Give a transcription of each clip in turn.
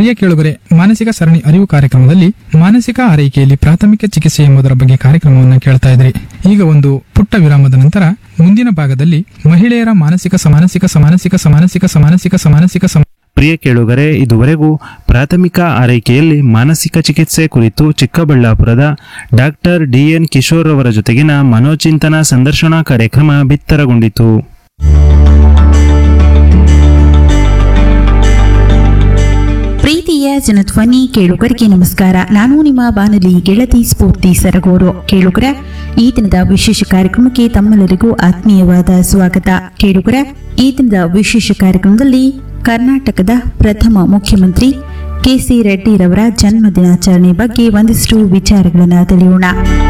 ಪ್ರಿಯ ಕೇಳುಗರೆ ಮಾನಸಿಕ ಸರಣಿ ಅರಿವು ಕಾರ್ಯಕ್ರಮದಲ್ಲಿ ಮಾನಸಿಕ ಆರೈಕೆಯಲ್ಲಿ ಪ್ರಾಥಮಿಕ ಚಿಕಿತ್ಸೆ ಎಂಬುದರ ಬಗ್ಗೆ ಕಾರ್ಯಕ್ರಮವನ್ನು ಕೇಳ್ತಾ ಇದ್ರಿ ಈಗ ಒಂದು ಪುಟ್ಟ ವಿರಾಮದ ನಂತರ ಮುಂದಿನ ಭಾಗದಲ್ಲಿ ಮಹಿಳೆಯರ ಮಾನಸಿಕ ಸಮಾನಸಿಕ ಸಮಾನಸಿಕ ಸಮಾನಸಿಕ ಸಮಾನಸಿಕ ಸಮಾನಸಿಕ ಸಮ ಪ್ರಿಯ ಕೇಳುಗರೆ ಇದುವರೆಗೂ ಪ್ರಾಥಮಿಕ ಆರೈಕೆಯಲ್ಲಿ ಮಾನಸಿಕ ಚಿಕಿತ್ಸೆ ಕುರಿತು ಚಿಕ್ಕಬಳ್ಳಾಪುರದ ಡಾಕ್ಟರ್ ಡಿಎನ್ ಕಿಶೋರ್ ಅವರ ಜೊತೆಗಿನ ಮನೋಚಿಂತನ ಸಂದರ್ಶನ ಕಾರ್ಯಕ್ರಮ ಬಿತ್ತರಗೊಂಡಿತು ಪ್ರೀತಿಯ ಜನಧ್ವನಿ ಕೇಳುಗರಿಗೆ ನಮಸ್ಕಾರ ನಾನು ನಿಮ್ಮ ಬಾನುಲಿ ಗೆಳತಿ ಸ್ಫೂರ್ತಿ ಸರಗೂರು ಕೇಳುಗರ ಈ ದಿನದ ವಿಶೇಷ ಕಾರ್ಯಕ್ರಮಕ್ಕೆ ತಮ್ಮೆಲ್ಲರಿಗೂ ಆತ್ಮೀಯವಾದ ಸ್ವಾಗತ ಕೇಳುಗರ ಈ ದಿನದ ವಿಶೇಷ ಕಾರ್ಯಕ್ರಮದಲ್ಲಿ ಕರ್ನಾಟಕದ ಪ್ರಥಮ ಮುಖ್ಯಮಂತ್ರಿ ಕೆಸಿ ರೆಡ್ಡಿರವರ ಜನ್ಮ ದಿನಾಚರಣೆ ಬಗ್ಗೆ ಒಂದಿಷ್ಟು ವಿಚಾರಗಳನ್ನು ತಿಳಿಯೋಣ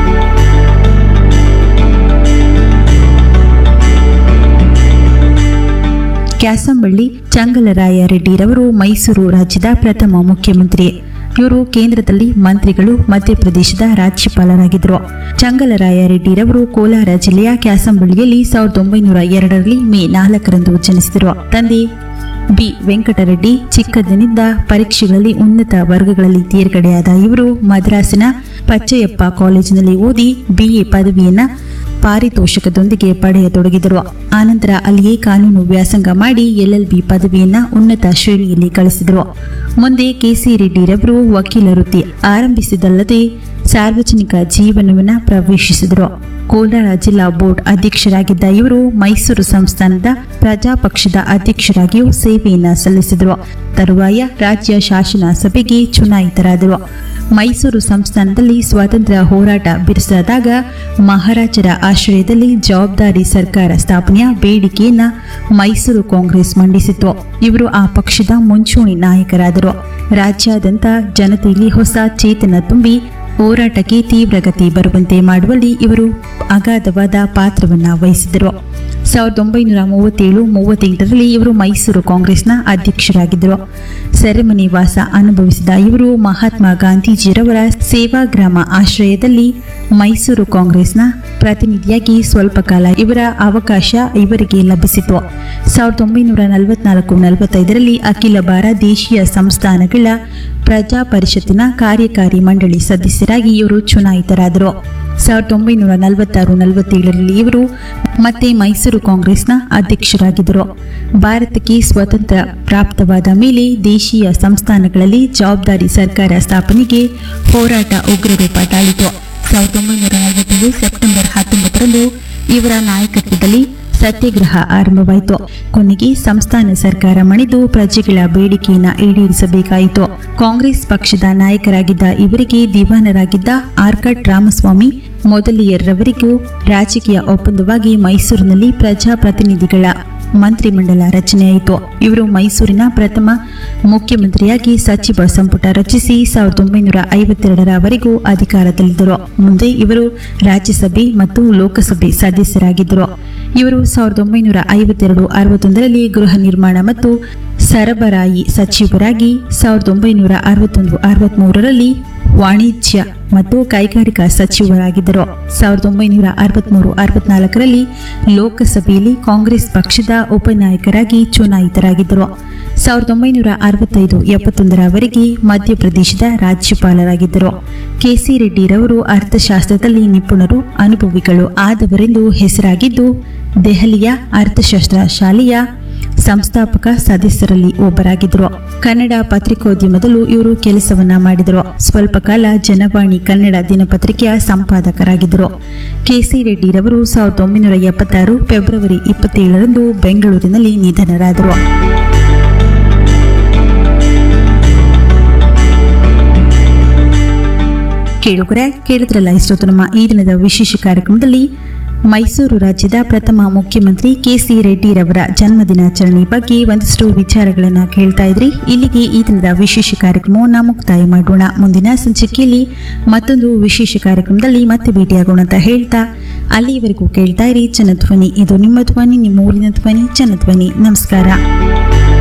ಕ್ಯಾಸಂಬಳ್ಳಿ ಚಂಗಲರಾಯ ರೆಡ್ಡಿರವರು ಮೈಸೂರು ರಾಜ್ಯದ ಪ್ರಥಮ ಮುಖ್ಯಮಂತ್ರಿ ಇವರು ಕೇಂದ್ರದಲ್ಲಿ ಮಂತ್ರಿಗಳು ಮಧ್ಯಪ್ರದೇಶದ ರಾಜ್ಯಪಾಲರಾಗಿದ್ದರು ಚಂಗಲರಾಯ ರೆಡ್ಡಿರವರು ಕೋಲಾರ ಜಿಲ್ಲೆಯ ಕ್ಯಾಸಂಬಳ್ಳಿಯಲ್ಲಿ ಸಾವಿರದ ಒಂಬೈನೂರ ಎರಡರಲ್ಲಿ ಮೇ ನಾಲ್ಕರಂದು ಜನಿಸಿದರು ತಂದೆ ಬಿ ವೆಂಕಟರೆಡ್ಡಿ ಚಿಕ್ಕಂದಿನಿಂದ ಪರೀಕ್ಷೆಗಳಲ್ಲಿ ಉನ್ನತ ವರ್ಗಗಳಲ್ಲಿ ತೇರ್ಗಡೆಯಾದ ಇವರು ಮದ್ರಾಸಿನ ಪಚ್ಚಯ್ಯಪ್ಪ ಕಾಲೇಜಿನಲ್ಲಿ ಓದಿ ಬಿಎ ಪದವಿಯನ್ನ ಪಾರಿತೋಷಕದೊಂದಿಗೆ ಪಡೆಯತೊಡಗಿದರು ಆನಂತರ ಅಲ್ಲಿಯೇ ಕಾನೂನು ವ್ಯಾಸಂಗ ಮಾಡಿ ಎಲ್ಎಲ್ಬಿ ಪದವಿಯನ್ನ ಉನ್ನತ ಶ್ರೇಣಿಯಲ್ಲಿ ಗಳಿಸಿದರು ಮುಂದೆ ಕೆಸಿ ರೆಡ್ಡಿರವರು ವಕೀಲ ವೃತ್ತಿ ಆರಂಭಿಸಿದಲ್ಲದೆ ಸಾರ್ವಜನಿಕ ಜೀವನವನ್ನ ಪ್ರವೇಶಿಸಿದರು ಕೋಲಾರ ಜಿಲ್ಲಾ ಬೋರ್ಡ್ ಅಧ್ಯಕ್ಷರಾಗಿದ್ದ ಇವರು ಮೈಸೂರು ಸಂಸ್ಥಾನದ ಪ್ರಜಾಪಕ್ಷದ ಅಧ್ಯಕ್ಷರಾಗಿಯೂ ಸೇವೆಯನ್ನ ಸಲ್ಲಿಸಿದರು ತರುವಾಯ ರಾಜ್ಯ ಶಾಸನ ಸಭೆಗೆ ಚುನಾಯಿತರಾದರು ಮೈಸೂರು ಸಂಸ್ಥಾನದಲ್ಲಿ ಸ್ವಾತಂತ್ರ್ಯ ಹೋರಾಟ ಬಿರುಸಾದಾಗ ಮಹಾರಾಜರ ಆಶ್ರಯದಲ್ಲಿ ಜವಾಬ್ದಾರಿ ಸರ್ಕಾರ ಸ್ಥಾಪನೆಯ ಬೇಡಿಕೆಯನ್ನ ಮೈಸೂರು ಕಾಂಗ್ರೆಸ್ ಮಂಡಿಸಿತ್ತು ಇವರು ಆ ಪಕ್ಷದ ಮುಂಚೂಣಿ ನಾಯಕರಾದರು ರಾಜ್ಯಾದ್ಯಂತ ಜನತೆಯಲ್ಲಿ ಹೊಸ ಚೇತನ ತುಂಬಿ ಹೋರಾಟಕ್ಕೆ ತೀವ್ರಗತಿ ಬರುವಂತೆ ಮಾಡುವಲ್ಲಿ ಇವರು ಅಗಾಧವಾದ ಪಾತ್ರವನ್ನ ವಹಿಸಿದರು ಸಾವಿರದ ಒಂಬೈನೂರ ಮೂವತ್ತೇಳು ಮೂವತ್ತೆಂಟರಲ್ಲಿ ಇವರು ಮೈಸೂರು ಕಾಂಗ್ರೆಸ್ನ ಅಧ್ಯಕ್ಷರಾಗಿದ್ದರು ಸೆರೆಮನೆ ವಾಸ ಅನುಭವಿಸಿದ ಇವರು ಮಹಾತ್ಮ ಗಾಂಧೀಜಿರವರ ಸೇವಾಗ್ರಾಮ ಆಶ್ರಯದಲ್ಲಿ ಮೈಸೂರು ಕಾಂಗ್ರೆಸ್ನ ಪ್ರತಿನಿಧಿಯಾಗಿ ಸ್ವಲ್ಪ ಕಾಲ ಇವರ ಅವಕಾಶ ಇವರಿಗೆ ಲಭಿಸಿತು ಸಾವಿರದ ಒಂಬೈನೂರ ನಲವತ್ನಾಲ್ಕು ನಲವತ್ತೈದರಲ್ಲಿ ಅಖಿಲ ಭಾರತ ದೇಶೀಯ ಸಂಸ್ಥಾನಗಳ ಪ್ರಜಾ ಪರಿಷತ್ತಿನ ಕಾರ್ಯಕಾರಿ ಮಂಡಳಿ ಸದಸ್ಯರಾಗಿ ಇವರು ಚುನಾಯಿತರಾದರು ಸಾವಿರದ ಒಂಬೈನೂರ ನಲವತ್ತಾರು ನಲವತ್ತೇಳರಲ್ಲಿ ಇವರು ಮತ್ತೆ ಮೈಸೂರು ಕಾಂಗ್ರೆಸ್ನ ಅಧ್ಯಕ್ಷರಾಗಿದ್ದರು ಭಾರತಕ್ಕೆ ಸ್ವಾತಂತ್ರ್ಯ ಪ್ರಾಪ್ತವಾದ ಮೇಲೆ ದೇಶೀಯ ಸಂಸ್ಥಾನಗಳಲ್ಲಿ ಜವಾಬ್ದಾರಿ ಸರ್ಕಾರ ಸ್ಥಾಪನೆಗೆ ಹೋರಾಟ ಉಗ್ರರೂಪ ತಾಳಿತು ಸಾವಿರದ ಒಂಬೈನೂರ ನಲವತ್ತೇಳು ಸೆಪ್ಟೆಂಬರ್ ಹತ್ತೊಂಬತ್ತರಂದು ಇವರ ನಾಯಕತ್ವದಲ್ಲಿ ಸತ್ಯಾಗ್ರಹ ಆರಂಭವಾಯಿತು ಕೊನೆಗೆ ಸಂಸ್ಥಾನ ಸರ್ಕಾರ ಮಣಿದು ಪ್ರಜೆಗಳ ಬೇಡಿಕೆಯನ್ನು ಈಡೇರಿಸಬೇಕಾಯಿತು ಕಾಂಗ್ರೆಸ್ ಪಕ್ಷದ ನಾಯಕರಾಗಿದ್ದ ಇವರಿಗೆ ದಿವಾನರಾಗಿದ್ದ ಆರ್ಕಟ್ ರಾಮಸ್ವಾಮಿ ಮೊದಲಿಯರವರಿಗೂ ರಾಜಕೀಯ ಒಪ್ಪಂದವಾಗಿ ಮೈಸೂರಿನಲ್ಲಿ ಪ್ರಜಾಪ್ರತಿನಿಧಿಗಳ ಮಂತ್ರಿಮಂಡಲ ರಚನೆಯಾಯಿತು ಇವರು ಮೈಸೂರಿನ ಪ್ರಥಮ ಮುಖ್ಯಮಂತ್ರಿಯಾಗಿ ಸಚಿವ ಸಂಪುಟ ರಚಿಸಿ ಸಾವಿರದ ಒಂಬೈನೂರ ಐವತ್ತೆರಡರವರೆಗೂ ಅಧಿಕಾರದಲ್ಲಿದ್ದರು ಮುಂದೆ ಇವರು ರಾಜ್ಯಸಭೆ ಮತ್ತು ಲೋಕಸಭೆ ಸದಸ್ಯರಾಗಿದ್ದರು ಇವರು ಸಾವಿರದ ಒಂಬೈನೂರ ಐವತ್ತೆರಡು ಅರವತ್ತೊಂದರಲ್ಲಿ ಗೃಹ ನಿರ್ಮಾಣ ಮತ್ತು ಸರಬರಾಯಿ ಸಚಿವರಾಗಿ ಸಾವಿರದ ಒಂಬೈನೂರ ಅರವತ್ತೊಂದು ಅರವತ್ಮೂರರಲ್ಲಿ ವಾಣಿಜ್ಯ ಮತ್ತು ಕೈಗಾರಿಕಾ ಸಚಿವರಾಗಿದ್ದರು ಸಾವಿರದ ಒಂಬೈನೂರ ಅರವತ್ಮೂರು ಅರವತ್ನಾಲ್ಕರಲ್ಲಿ ಲೋಕಸಭೆಯಲ್ಲಿ ಕಾಂಗ್ರೆಸ್ ಪಕ್ಷದ ಉಪನಾಯಕರಾಗಿ ಚುನಾಯಿತರಾಗಿದ್ದರು ಸಾವಿರದ ಒಂಬೈನೂರ ಅರವತ್ತೈದು ಎಪ್ಪತ್ತೊಂದರವರೆಗೆ ಮಧ್ಯಪ್ರದೇಶದ ರಾಜ್ಯಪಾಲರಾಗಿದ್ದರು ಕೆಸಿ ರೆಡ್ಡಿರವರು ಅರ್ಥಶಾಸ್ತ್ರದಲ್ಲಿ ನಿಪುಣರು ಅನುಭವಿಗಳು ಆದವರೆಂದು ಹೆಸರಾಗಿದ್ದು ದೆಹಲಿಯ ಅರ್ಥಶಾಸ್ತ್ರ ಶಾಲೆಯ ಸಂಸ್ಥಾಪಕ ಸದಸ್ಯರಲ್ಲಿ ಒಬ್ಬರಾಗಿದ್ದರು ಕನ್ನಡ ಪತ್ರಿಕೋದ್ಯಮದಲ್ಲೂ ಇವರು ಕೆಲಸವನ್ನ ಮಾಡಿದರು ಸ್ವಲ್ಪ ಕಾಲ ಜನವಾಣಿ ಕನ್ನಡ ದಿನಪತ್ರಿಕೆಯ ಸಂಪಾದಕರಾಗಿದ್ದರು ಕೆಸಿ ರೆಡ್ಡಿರವರು ಸಾವಿರದ ಒಂಬೈನೂರ ಎಪ್ಪತ್ತಾರು ಫೆಬ್ರವರಿ ಇಪ್ಪತ್ತೇಳರಂದು ಬೆಂಗಳೂರಿನಲ್ಲಿ ನಿಧನರಾದರು ಕೇಳುಗರೆ ಕೇಳಿದ್ರಲ್ಲ ಇಷ್ಟೊತ್ತು ನಮ್ಮ ಈ ದಿನದ ವಿಶೇಷ ಕಾರ್ಯಕ್ರಮದಲ್ಲಿ ಮೈಸೂರು ರಾಜ್ಯದ ಪ್ರಥಮ ಮುಖ್ಯಮಂತ್ರಿ ಕೆಸಿ ರೆಡ್ಡಿರವರ ಜನ್ಮ ದಿನಾಚರಣೆ ಬಗ್ಗೆ ಒಂದಷ್ಟು ವಿಚಾರಗಳನ್ನ ಕೇಳ್ತಾ ಇದ್ರಿ ಇಲ್ಲಿಗೆ ಈ ದಿನದ ವಿಶೇಷ ಕಾರ್ಯಕ್ರಮವನ್ನು ಮುಕ್ತಾಯ ಮಾಡೋಣ ಮುಂದಿನ ಸಂಚಿಕೆಯಲ್ಲಿ ಮತ್ತೊಂದು ವಿಶೇಷ ಕಾರ್ಯಕ್ರಮದಲ್ಲಿ ಮತ್ತೆ ಭೇಟಿಯಾಗೋಣ ಅಂತ ಹೇಳ್ತಾ ಅಲ್ಲಿಯವರೆಗೂ ಕೇಳ್ತಾ ಇರಿ ಜನಧ್ವನಿ ಇದು ನಿಮ್ಮ ಧ್ವನಿ ನಿಮ್ಮ ಊರಿನ ಧ್ವನಿ ಜನಧ್ವನಿ ನಮಸ್ಕಾರ